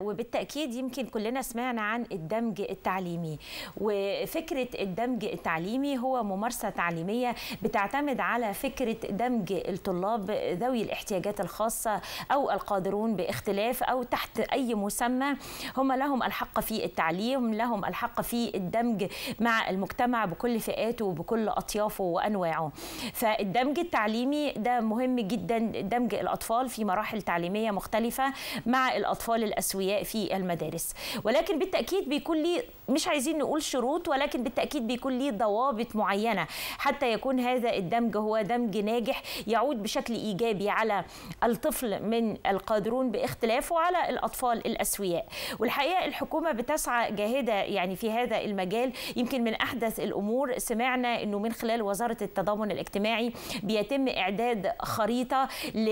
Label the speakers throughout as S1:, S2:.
S1: وبالتاكيد يمكن كلنا سمعنا عن الدمج التعليمي وفكره الدمج التعليمي هو ممارسه تعليميه بتعتمد على فكره دمج الطلاب ذوي الاحتياجات الخاصه او القادرون باختلاف او تحت اي مسمى هم لهم الحق في التعليم لهم الحق في الدمج مع المجتمع بكل فئاته وبكل اطيافه وانواعه فالدمج التعليمي ده مهم جدا دمج الاطفال في مراحل تعليميه مختلفه مع الاطفال الاسوياء في المدارس ولكن بالتاكيد بيكون ليه مش عايزين نقول شروط ولكن بالتاكيد بيكون ليه ضوابط معينه حتى يكون هذا الدمج هو دمج ناجح يعود بشكل ايجابي على الطفل من القادرون باختلافه وعلى الاطفال الاسوياء والحقيقه الحكومه بتسعى جاهده يعني في هذا المجال يمكن من احدث الامور سمعنا انه من خلال وزاره التضامن الاجتماعي بيتم اعداد خريطه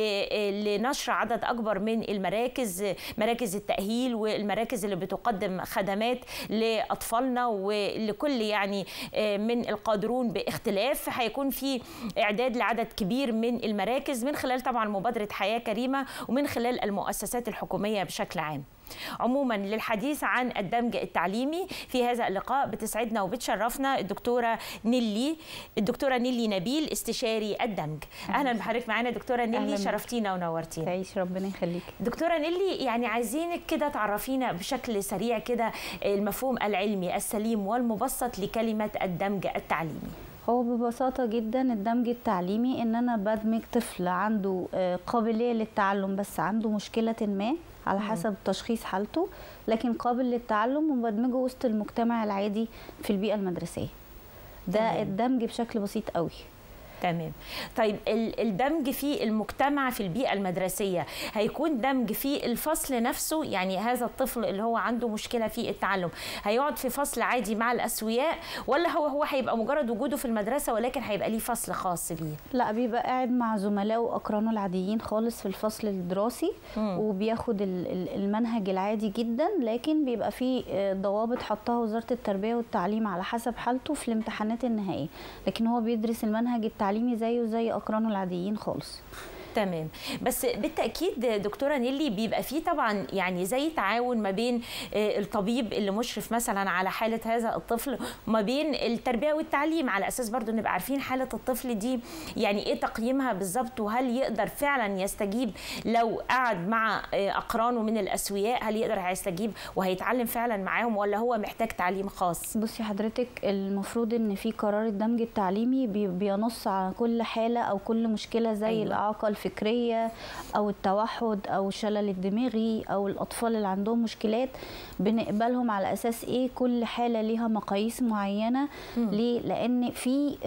S1: لنشر عدد اكبر من المراكز مراكز التاهيل والمراكز اللي بتقدم خدمات لاطفالنا ولكل يعني من القادرون باختلاف هيكون في اعداد لعدد كبير من المراكز من خلال طبعا مبادره حياه كريمه ومن خلال المؤسسات الحكوميه بشكل عام عموما للحديث عن الدمج التعليمي في هذا اللقاء بتسعدنا وبتشرفنا الدكتوره نيلي الدكتوره نيلي نبيل استشاري الدمج اهلا بحضرتك معانا دكتوره نيلي شرفتينا ونورتينا
S2: تعيش ربنا يخليك
S1: دكتوره نيلي يعني عايزينك كده تعرفينا بشكل سريع كده المفهوم العلمي السليم والمبسط لكلمه الدمج التعليمي
S2: هو ببساطة جدا الدمج التعليمي ان انا بدمج طفل عنده قابلية للتعلم بس عنده مشكلة ما على حسب تشخيص حالته لكن قابل للتعلم وبدمجه وسط المجتمع العادي في البيئة المدرسية ده تمام. الدمج بشكل بسيط قوي
S1: تمام طيب الدمج في المجتمع في البيئة المدرسية هيكون دمج في الفصل نفسه يعني هذا الطفل اللي هو عنده مشكلة في التعلم هيقعد في فصل عادي مع الأسوياء ولا هو هو هيبقى مجرد وجوده في المدرسة ولكن هيبقى ليه فصل خاص بيه
S2: لا بيبقى قاعد مع زملائه وأقرانه العاديين خالص في الفصل الدراسي م. وبياخد المنهج العادي جدا لكن بيبقى فيه ضوابط حطها وزارة التربية والتعليم على حسب حالته في الامتحانات النهائية لكن هو بيدرس المنهج التعليمي التعليمي زيه زي اقرانه العاديين خالص
S1: تمام بس بالتاكيد دكتوره نيلي بيبقى فيه طبعا يعني زي تعاون ما بين الطبيب اللي مشرف مثلا على حاله هذا الطفل وما بين التربيه والتعليم على اساس برضو نبقى عارفين حاله الطفل دي يعني ايه تقييمها بالظبط وهل يقدر فعلا يستجيب لو قعد مع اقرانه من الاسوياء هل يقدر هيستجيب وهيتعلم فعلا معاهم ولا هو محتاج تعليم خاص
S2: بصي حضرتك المفروض ان في قرار الدمج التعليمي بينص على كل حاله او كل مشكله زي أيوة. الاعاقه الفكريه او التوحد او الشلل الدماغي او الاطفال اللي عندهم مشكلات بنقبلهم على اساس ايه كل حاله ليها مقاييس معينه م. ليه لان في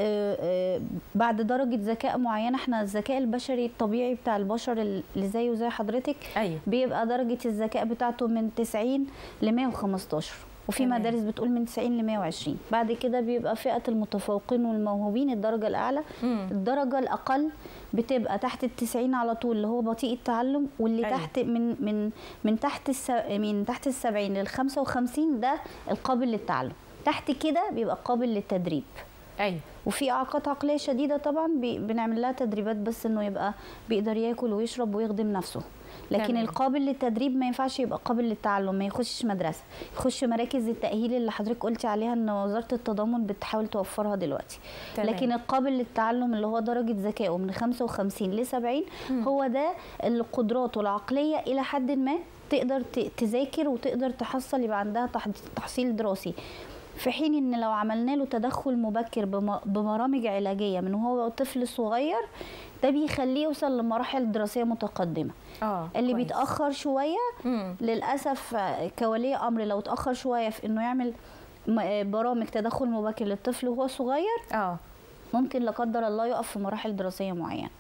S2: بعد درجه ذكاء معينه احنا الذكاء البشري الطبيعي بتاع البشر اللي زيه زي حضرتك
S1: أيوة.
S2: بيبقى درجه الذكاء بتاعته من 90 ل 115 وفي تمام. مدارس بتقول من 90 ل 120 بعد كده بيبقى فئه المتفوقين والموهوبين الدرجه الاعلى مم. الدرجه الاقل بتبقى تحت ال 90 على طول اللي هو بطيء التعلم واللي أيوة. تحت من من من تحت الس... من تحت ال 70 لل 55 ده القابل للتعلم تحت كده بيبقى قابل للتدريب
S1: ايوه
S2: وفي اعاقات عقليه شديده طبعا بنعمل لها تدريبات بس انه يبقى بيقدر ياكل ويشرب ويخدم نفسه لكن تمام. القابل للتدريب ما ينفعش يبقى قابل للتعلم ما يخشش مدرسه يخش مراكز التاهيل اللي حضرتك قلتي عليها ان وزاره التضامن بتحاول توفرها دلوقتي تمام. لكن القابل للتعلم اللي هو درجه ذكائه من 55 ل 70 م. هو ده اللي قدراته العقليه الى حد ما تقدر تذاكر وتقدر تحصل يبقى عندها تحصيل دراسي في حين ان لو عملنا له تدخل مبكر ببرامج علاجيه من وهو طفل صغير ده بيخليه يوصل لمراحل دراسيه متقدمه
S1: اه
S2: اللي كويس. بيتاخر شويه مم. للاسف كولي امر لو اتاخر شويه في انه يعمل برامج تدخل مبكر للطفل وهو صغير
S1: اه
S2: ممكن لا قدر الله يقف في مراحل دراسيه معينه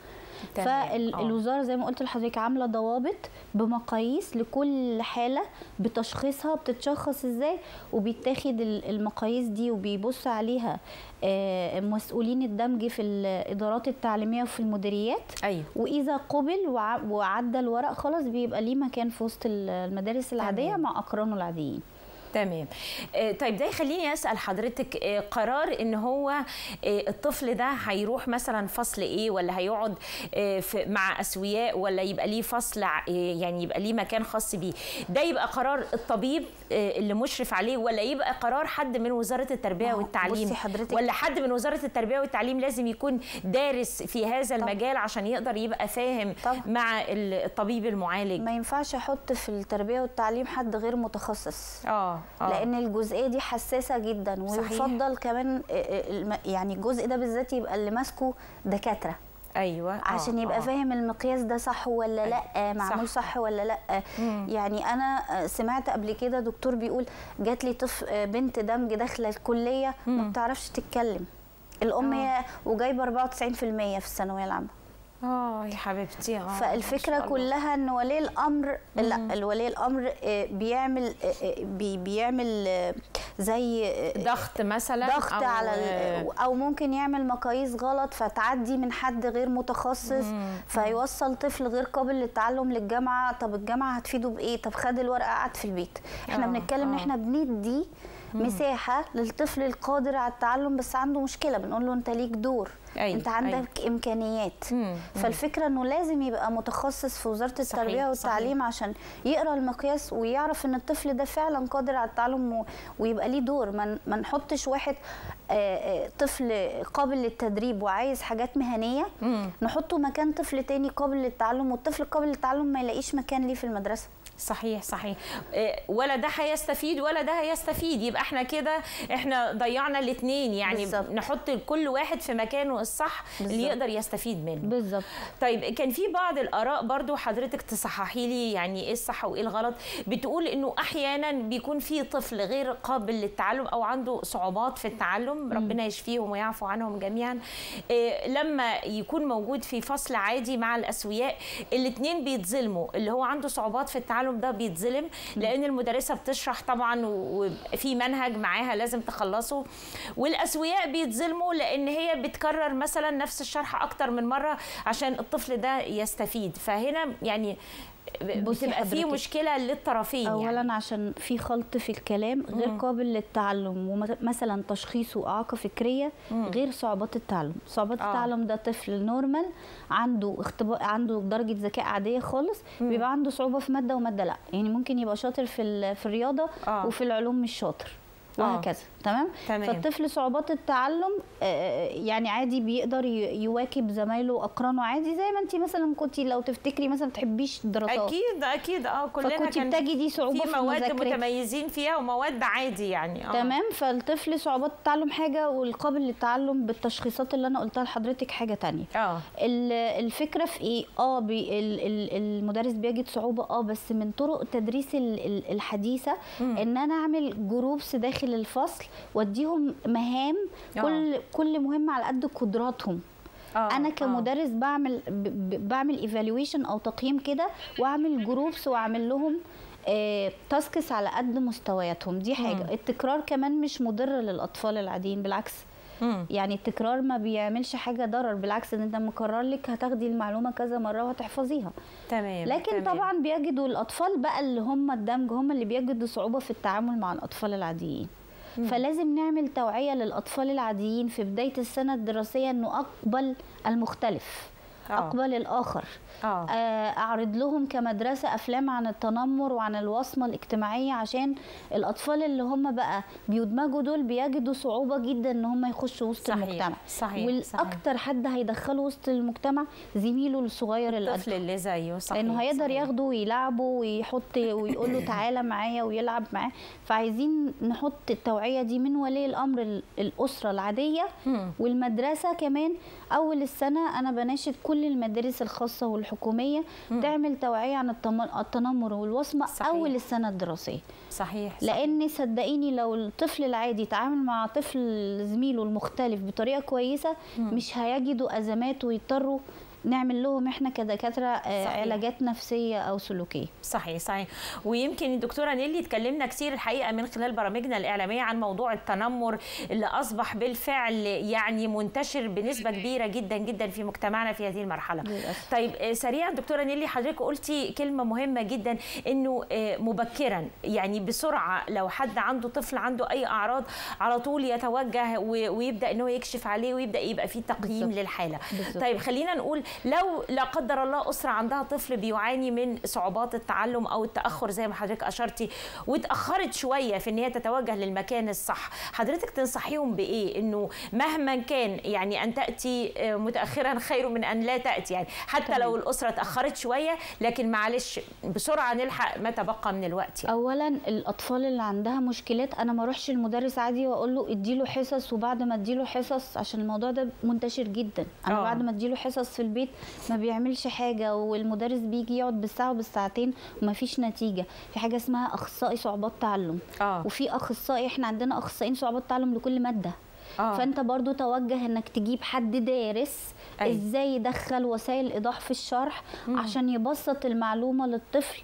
S2: فالوزاره زي ما قلت لحضرتك عامله ضوابط بمقاييس لكل حاله بتشخيصها بتتشخص ازاي وبيتاخد المقاييس دي وبيبص عليها مسؤولين الدمج في الادارات التعليميه وفي المديريات
S1: أيوة.
S2: واذا قبل وعدى الورق خلاص بيبقى ليه مكان في وسط المدارس العاديه مع اقرانه العاديين
S1: تمام آه، طيب ده يخليني اسال حضرتك آه، قرار ان هو آه، الطفل ده هيروح مثلا فصل ايه ولا هيقعد آه، في- مع اسوياء ولا يبقى ليه فصل ع- آه، يعني يبقى ليه مكان خاص بيه ده يبقى قرار الطبيب آه، اللي مشرف عليه ولا يبقى قرار حد من وزاره التربيه
S2: ما هو
S1: والتعليم
S2: بصي حضرتك-
S1: ولا حد من وزاره التربيه والتعليم لازم يكون دارس في هذا المجال عشان يقدر يبقى فاهم
S2: طبعا.
S1: مع ال- الطبيب المعالج
S2: ما ينفعش احط في التربيه والتعليم حد غير متخصص
S1: اه آه.
S2: لان الجزئيه دي حساسه جدا
S1: صحيح.
S2: ويفضل كمان آه، آه، الم- يعني الجزء ده بالذات يبقى اللي ماسكه دكاتره
S1: ايوه آه،
S2: عشان يبقى
S1: آه.
S2: فاهم المقياس ده صح ولا لا معمول
S1: صح.
S2: صح, ولا لا يعني انا آه، سمعت قبل كده دكتور بيقول جات لي طفل آه، بنت دمج داخله الكليه ما بتعرفش تتكلم الام هي وجايبه 94% في الثانويه العامه
S1: اه يا حبيبتي اه ما
S2: فالفكره
S1: شاء الله.
S2: كلها ان ولي الامر لا الولي الامر آه، بيعمل آه، آه، بي- بيعمل آه، زي آه،
S1: ضغط مثلا
S2: ضغط
S1: أو
S2: على ال- او ممكن يعمل مقاييس غلط فتعدي من حد غير متخصص فيوصل طفل غير قابل للتعلم للجامعه طب الجامعه هتفيده بايه طب خد الورقه قعد في البيت احنا
S1: آه،
S2: بنتكلم ان
S1: آه.
S2: احنا بندي مساحه للطفل القادر على التعلم بس عنده مشكله بنقول له انت ليك دور
S1: أيوة،
S2: انت عندك امكانيات
S1: مم،
S2: فالفكره انه لازم يبقى متخصص في وزاره التربيه والتعليم عشان يقرا المقياس ويعرف ان الطفل ده فعلا قادر على التعلم و- ويبقى ليه دور ما ن- ما نحطش واحد آه، آه، طفل قابل للتدريب وعايز حاجات مهنيه
S1: مم.
S2: نحطه مكان طفل تاني قابل للتعلم والطفل القابل للتعلم ما يلاقيش مكان ليه في المدرسه
S1: صحيح صحيح إيه، ولا ده هيستفيد ولا ده هيستفيد يبقى احنا كده احنا ضيعنا الاثنين يعني
S2: بالظبط.
S1: نحط كل واحد في مكانه الصح اللي
S2: بالظبط.
S1: يقدر يستفيد منه
S2: بالظبط
S1: طيب كان في بعض الاراء برضو حضرتك تصححي لي يعني ايه الصح وايه الغلط بتقول انه احيانا بيكون في طفل غير قابل للتعلم او عنده صعوبات في التعلم ربنا يشفيهم ويعفو عنهم جميعا إيه لما يكون موجود في فصل عادي مع الاسوياء الاثنين بيتظلموا اللي هو عنده صعوبات في التعلم ده بيتظلم لان المدرسه بتشرح طبعا و- وفي منهج معاها لازم تخلصه والاسوياء بيتظلموا لان هي بتكرر مثلا نفس الشرح اكتر من مره عشان الطفل ده يستفيد فهنا يعني
S2: بصي
S1: بتبقى في
S2: حضرتك،
S1: مشكله للطرفين
S2: اولا
S1: يعني.
S2: عشان في خلط في الكلام غير قابل للتعلم ومثلا تشخيصه اعاقه فكريه غير صعوبات التعلم صعوبات
S1: آه.
S2: التعلم ده طفل نورمال عنده اختبار عنده درجه ذكاء عاديه خالص بيبقى عنده صعوبه في ماده وماده لا يعني ممكن يبقى شاطر في ال- في الرياضه
S1: آه.
S2: وفي العلوم مش شاطر
S1: آه.
S2: وهكذا تمام
S1: تمام.
S2: فالطفل صعوبات التعلم آه، يعني عادي بيقدر ي- يواكب زمايله واقرانه عادي زي ما انت مثلا كنت لو تفتكري مثلا ما بتحبيش الدراسات
S1: اكيد اكيد اه كلنا
S2: فكنت
S1: كان
S2: بتجدي صعوبة
S1: في
S2: في
S1: مواد
S2: مذاكرتك.
S1: متميزين فيها ومواد عادي يعني اه
S2: تمام فالطفل صعوبات التعلم حاجه والقابل للتعلم بالتشخيصات اللي انا قلتها لحضرتك حاجه تانية
S1: اه
S2: ال- الفكره في ايه اه بي ال- ال- المدرس بيجد صعوبه اه بس من طرق التدريس ال- ال- الحديثه ان انا اعمل جروبس داخل الفصل واديهم مهام
S1: آه.
S2: كل كل مهمه على قد قدراتهم
S1: آه،
S2: انا
S1: آه.
S2: كمدرس بعمل ب- ب- بعمل ايفالويشن او تقييم كده واعمل جروبس واعمل لهم آه، تاسكس على قد مستوياتهم دي حاجه التكرار كمان مش مضر للاطفال العاديين بالعكس
S1: مم.
S2: يعني التكرار ما بيعملش حاجه ضرر بالعكس ان انت مكرر لك هتاخدي المعلومه كذا مره وهتحفظيها
S1: تمام
S2: لكن
S1: تمام.
S2: طبعا بيجدوا الاطفال بقى اللي هم الدمج هم اللي بيجدوا صعوبه في التعامل مع الاطفال العاديين فلازم نعمل توعيه للاطفال العاديين في بدايه السنه الدراسيه انه اقبل المختلف
S1: آه.
S2: اقبل الاخر
S1: آه.
S2: آه، اعرض لهم كمدرسه افلام عن التنمر وعن الوصمه الاجتماعيه عشان الاطفال اللي هم بقى بيدمجوا دول بيجدوا صعوبه جدا ان هم يخشوا وسط
S1: صحيح،
S2: المجتمع
S1: صحيح،
S2: والاكتر حد هيدخله وسط المجتمع زميله الصغير الأدنى
S1: الطفل اللي زيه صحيح
S2: لانه هيقدر
S1: صحيح.
S2: ياخده ويلعبه ويحط ويقول له تعالى معايا ويلعب معاه فعايزين نحط التوعيه دي من ولي الامر ال- الاسره العاديه
S1: مم.
S2: والمدرسه كمان اول السنه انا بناشد كل المدارس الخاصه والحكوميه تعمل توعيه عن التم- التنمر والوصمه
S1: صحيح.
S2: اول السنه الدراسيه
S1: صحيح صحيح.
S2: لان صدقيني لو الطفل العادي يتعامل مع طفل زميله المختلف بطريقه كويسه مش هيجدوا ازمات ويضطروا نعمل لهم احنا كدكاتره آه،
S1: صحيح.
S2: علاجات نفسيه او سلوكيه
S1: صحيح صحيح ويمكن الدكتوره نيلي اتكلمنا كتير الحقيقه من خلال برامجنا الاعلاميه عن موضوع التنمر اللي اصبح بالفعل يعني منتشر بنسبه كبيره جدا جدا في مجتمعنا في هذه المرحله
S2: للأسف.
S1: طيب آه، سريعا دكتوره نيلي حضرتك قلتي كلمه مهمه جدا انه آه، مبكرا يعني بسرعه لو حد عنده طفل عنده اي اعراض على طول يتوجه و- ويبدا ان هو يكشف عليه ويبدا يبقى في تقييم
S2: بالظبط.
S1: للحاله
S2: بالظبط.
S1: طيب خلينا نقول لو لا قدر الله اسره عندها طفل بيعاني من صعوبات التعلم او التاخر زي ما حضرتك اشرتي واتاخرت شويه في ان هي تتوجه للمكان الصح حضرتك تنصحيهم بايه انه مهما كان يعني ان تاتي آه، متاخرا خير من ان لا تاتي يعني حتى لو الاسره اتاخرت شويه لكن معلش بسرعه نلحق ما تبقى من الوقت يعني.
S2: اولا الاطفال اللي عندها مشكلات انا ما اروحش المدرس عادي واقول له اديله حصص وبعد ما اديله حصص عشان الموضوع ده منتشر جدا انا
S1: آه.
S2: بعد ما اديله حصص في البيت ما بيعملش حاجه والمدرس بيجي يقعد بالساعه وبالساعتين وما فيش نتيجه في حاجه اسمها اخصائي صعوبات تعلم
S1: اه
S2: وفي اخصائي احنا عندنا اخصائيين صعوبات تعلم لكل ماده
S1: آه.
S2: فانت برضو توجه انك تجيب حد دارس
S1: أيوة.
S2: ازاي يدخل وسائل ايضاح في الشرح عشان يبسط المعلومه للطفل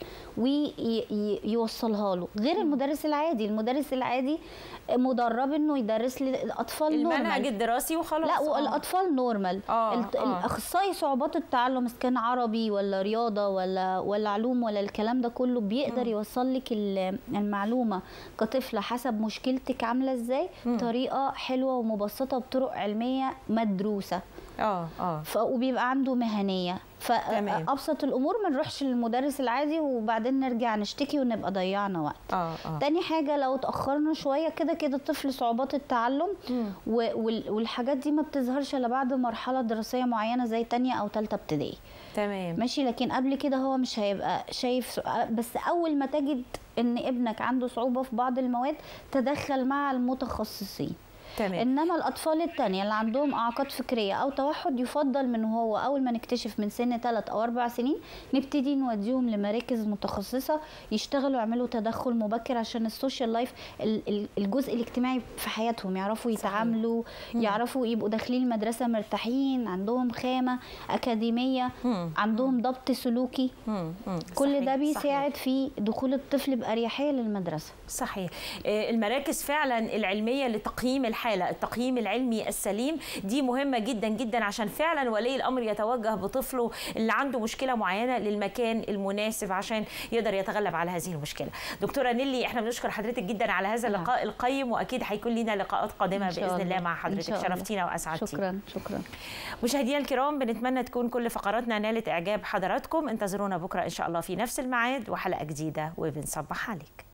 S2: ويوصلها له غير المدرس العادي المدرس العادي مدرب انه يدرس للاطفال
S1: المنهج
S2: نورمال
S1: الدراسي وخلاص
S2: لا
S1: آه.
S2: والاطفال نورمال
S1: آه،
S2: الت-
S1: آه.
S2: الاخصائي صعوبات التعلم اذا كان عربي ولا رياضه ولا ولا علوم ولا الكلام ده كله بيقدر يوصل لك ال- المعلومه كطفله حسب مشكلتك عامله ازاي بطريقه حلوه ومبسطه بطرق علميه مدروسه
S1: اه اه
S2: ف... وبيبقى عنده مهنيه
S1: تمام.
S2: فابسط الامور ما نروحش للمدرس العادي وبعدين نرجع نشتكي ونبقى ضيعنا وقت
S1: اه اه
S2: تاني حاجة لو اتأخرنا شوية كده كده الطفل صعوبات التعلم و- وال- والحاجات دي ما بتظهرش إلا بعد مرحلة دراسية معينة زي تانية أو تالتة ابتدائي
S1: تمام
S2: ماشي لكن قبل كده هو مش هيبقى شايف بس أول ما تجد إن ابنك عنده صعوبة في بعض المواد تدخل مع المتخصصين
S1: تمام
S2: انما الاطفال التانية اللي عندهم اعاقات فكريه او توحد يفضل من هو اول ما نكتشف من سن 3 او 4 سنين نبتدي نوديهم لمراكز متخصصه يشتغلوا يعملوا تدخل مبكر عشان السوشيال لايف ال- ال- الجزء الاجتماعي في حياتهم يعرفوا يتعاملوا يعرفوا يبقوا داخلين المدرسه مرتاحين عندهم خامه اكاديميه
S1: مم.
S2: عندهم ضبط سلوكي
S1: مم. مم.
S2: كل
S1: صحيح،
S2: ده
S1: صحيح.
S2: بيساعد في دخول الطفل باريحيه للمدرسه
S1: صحيح آه، المراكز فعلا العلميه لتقييم الحاله التقييم العلمي السليم دي مهمه جدا جدا عشان فعلا ولي الامر يتوجه بطفله اللي عنده مشكله معينه للمكان المناسب عشان يقدر يتغلب على هذه المشكله دكتوره نيلي احنا بنشكر حضرتك جدا على هذا
S2: نعم.
S1: اللقاء القيم واكيد هيكون لنا لقاءات قادمه
S2: إن شاء
S1: باذن الله
S2: الله.
S1: مع
S2: إن
S1: حضرتك
S2: شاء الله.
S1: شرفتينا واسعدتينا
S2: شكرا شكرا
S1: مشاهدينا الكرام بنتمنى تكون كل فقراتنا نالت اعجاب حضراتكم انتظرونا بكره ان شاء الله في نفس الميعاد وحلقه جديده وبنصبح عليك